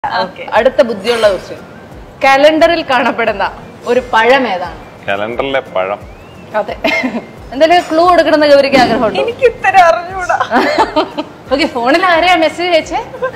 അടുത്ത ബുദ്ധിയുള്ള ക്വസ്റ്റ്യൻ കലണ്ടറിൽ കാണപ്പെടുന്ന ഒരു പഴം ഏതാണ് കലണ്ടറിലെ പഴം അതെ എന്തായാലും ക്ലൂ കൊടുക്കണമെന്ന് ഗൗരിക്ക് ആഗ്രഹമുണ്ട് എനിക്ക് ഇത്തരം അറിഞ്ഞൂടാ ഓക്കെ ഫോണിൽ ആരെയാ മെസ്സേജ് അയച്ചേ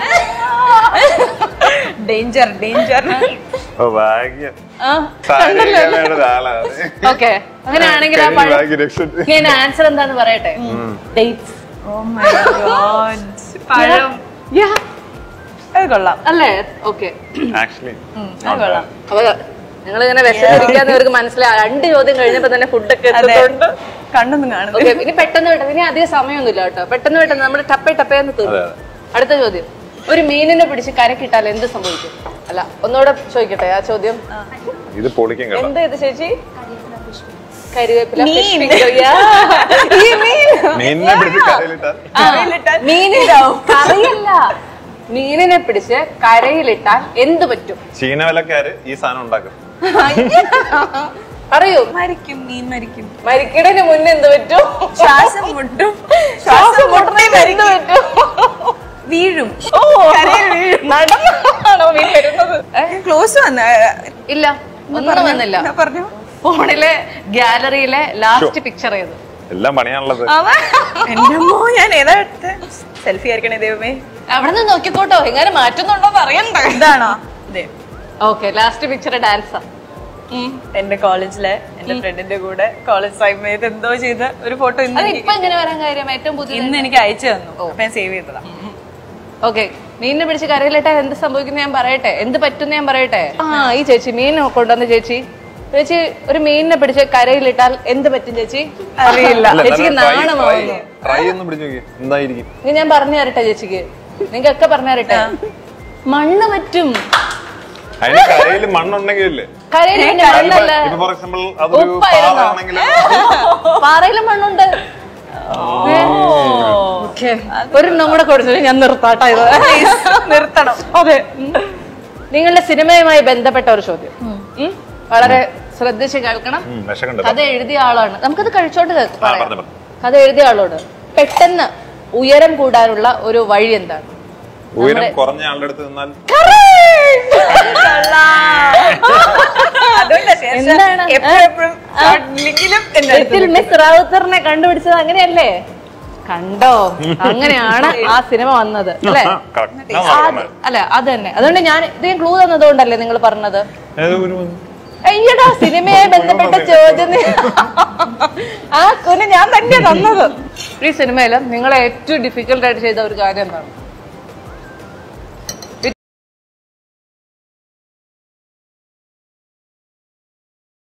ഡേഞ്ചർ ഡേഞ്ചർ ഓ ഭാഗ്യം ആ സാരിയുടെ ഒരാളാണ് ഓക്കെ അങ്ങനെയാണെങ്കിൽ ആ കൈ പഴം ഭാഗ്യ രക്ഷ- ഞാൻ ആൻസർ എന്താന്ന് പറയട്ടെ ഡേറ്റ്സ് ഓ മൈ ഗോഡ് പഴം അത് കൊള്ളാം അല്ലേ ഓക്കെ ആക്ച്വലി കൊള്ളാം അപ്പൊ നിങ്ങൾ ഇങ്ങനെ വിശന്നിരിക്കാന്ന് ഇവർക്ക് മനസ്സിലായി രണ്ട് ചോദ്യം കഴിഞ്ഞപ്പോ തന്നെ ഫുഡൊക്കെ അതെ എത്തുന്നുണ്ട് കണ്ണൊന്നും കാണുന്നു ഓക്കെ ഇനി പെട്ടെന്ന് പെട്ടെന്ന് ഇനി അധികം സമയമൊന്നുമില്ല കേട്ടോ പെട്ടെന്ന് പെട്ടെന്ന് നമ്മൾ ടപ്പേ ടപ്പേന്ന് തീർന്നു അതെ, അടുത്ത ചോദ്യം ഒരു മീനിനെ പിടിച്ച് കരക്കിട്ടാൽ എന്ത് സംഭവിക്കും അല്ല ഒന്നുകൂടെ ചോദിക്കട്ടെ ആ ചോദ്യം ഇത് പൊളിക്കും കേട്ടോ എന്ത് ഇത് ചേച്ചി കരിവേപ്പില മീൻ. fish finger. Yeah. ഈ മീൻ മീനിനെ പിടിച്ച് കരയിലിട്ടാൽ കറിയിലിട്ടാൽ മീനിനെ കറിയല്ല മീനിനെ പിടിച്ച് കരയിലിട്ടാൽ എന്ത് പറ്റും ചീനവലക്കാര് ഈ സാധനം ഉണ്ടാക്കും പറയൂ മരിക്കും മീൻ മരിക്കും മരിക്കണതിന് മുന്നേ എന്ത് പറ്റും ശ്വാസം മുട്ടും ശ്വാസം മുട്ടണതിന് എന്ത് പറ്റും വീഴും ഓ നടന്നാണോ മീൻ വരുന്നത് ക്ലോസ് വന്ന ഇല്ല ഒന്നും വന്നില്ല എന്നാ പറഞ്ഞു ഫോണിലെ ഗാലറിയിലെ ലാസ്റ്റ് പിക്ചർ ഏത് എല്ലാം പണിയാണുള്ളത് എന്റെ അമ്മോ ഞാൻ ഏതാ എടുത്ത് സെൽഫി ആയിരിക്കണേ ദൈവമേ അവിടെ നിന്ന് നോക്കിക്കോട്ടോ എങ്ങനെ മാറ്റുന്നുണ്ടോന്ന് അറിയണ്ടേ ഇതാണോ അതെ ഓക്കെ ലാസ്റ്റ് പിക്ചർ ഡാൻസാ എന്റെ കോളേജിലെ എന്റെ ഫ്രണ്ടിന്റെ കൂടെ കോളേജ് സമയത്ത് എന്തോ ചെയ്ത ഒരു ഫോട്ടോ ഇന്ന് അത് എനിക്ക് ഇപ്പൊ എങ്ങനെ വരാൻ കാര്യം ഏറ്റവും പുതിയ ഇന്ന് എനിക്ക് അയച്ചു തന്നു അപ്പൊ ഞാൻ സേവ് ചെയ്തതാ ഓക്കെ മീനിനെ പിടിച്ച് കരയിലിട്ടാൽ എന്ത് സംഭവിക്കുന്ന ഞാൻ പറയട്ടെ എന്ത് പറ്റുന്ന ഞാൻ പറയട്ടെ ആ ഈ ചേച്ചി മീൻ കൊണ്ടുവന്ന ചേച്ചി ചേച്ചി ഒരു മീനിനെ പിടിച്ച് കരയിലിട്ടാൽ എന്ത് പറ്റും ചേച്ചി അറിയില്ല ചേച്ചിക്ക് നാണമാവുന്നു ട്രൈ ഒന്ന് പിടിച്ചു നോക്കി എന്തായിരിക്കും ഇനി ഞാൻ പറഞ്ഞു തരട്ടെ ചേച്ചിക്ക് നിങ്ങൾക്കൊക്കെ പറഞ്ഞു തരട്ടെ മണ്ണ് പറ്റും അതിന് കരയിൽ മണ്ണുണ്ടെങ്കിൽ ഇല്ലേ കരയിൽ പിന്നെ മണ്ണല്ല ഇപ്പൊ ഫോർ എക്സാമ്പിൾ അതൊരു ഉപ്പായിരുന്നോ? പാറയാണെങ്കിൽ പാറയിലും മണ്ണുണ്ട് ഓക്കെ ഒരു നമ്മുടെ കൊടുത്തു ഞാൻ നിർത്താട്ടോ ഇത് നിർത്തണം അതെ നിങ്ങളുടെ സിനിമയുമായി ബന്ധപ്പെട്ട ഒരു ചോദ്യം ഉം. വളരെ ശ്രദ്ധിച്ച് കേൾക്കണം വിഷമുണ്ട് കഥ എഴുതിയ ആളാണ് നമുക്കത് കഴിച്ചോണ്ട് കേ- ആ പറയാം. പറഞ്ഞു പറഞ്ഞു കഥ എഴുതിയ ആളോട് പെട്ടെന്ന് ഉയരം കൂടാനുള്ള ഒരു വഴി എന്താണ് ഉയരം കുറഞ്ഞ ആളുടെ അടുത്ത് നിന്നാൽ അതുകൊണ്ടാ എന്താണ്? എപ്പോഴും എപ്പോഴും ലിങ്കിലും എന്റെ അടുത്ത് ലിറ്റിൽ മിസ് റാവുത്തറിനെ കണ്ടുപിടിച്ചത് അങ്ങനെയല്ലേ കണ്ടോ അങ്ങനെയാണ് ആ സിനിമ വന്നത് അല്ലേ correct. ആ, ആ, പറഞ്ഞത്. അല്ല അത് തന്നെ അതുകൊണ്ട് ഞാൻ ഇത് ക്ലൂ തന്നതുകൊണ്ടല്ലേ നിങ്ങൾ പറഞ്ഞത് ഏതോ ഒരു അയ്യടാ സിനിമയെ ബന്ധപ്പെട്ട ചോദ്യം നീ- ആ കുന് ഞാൻ തന്നെ തന്നത് ഈ സിനിമയില് നിങ്ങളെ ഏറ്റവും ഡിഫിക്കൽട്ട് ആയിട്ട് ചെയ്ത ഒരു കാര്യം എന്താണ്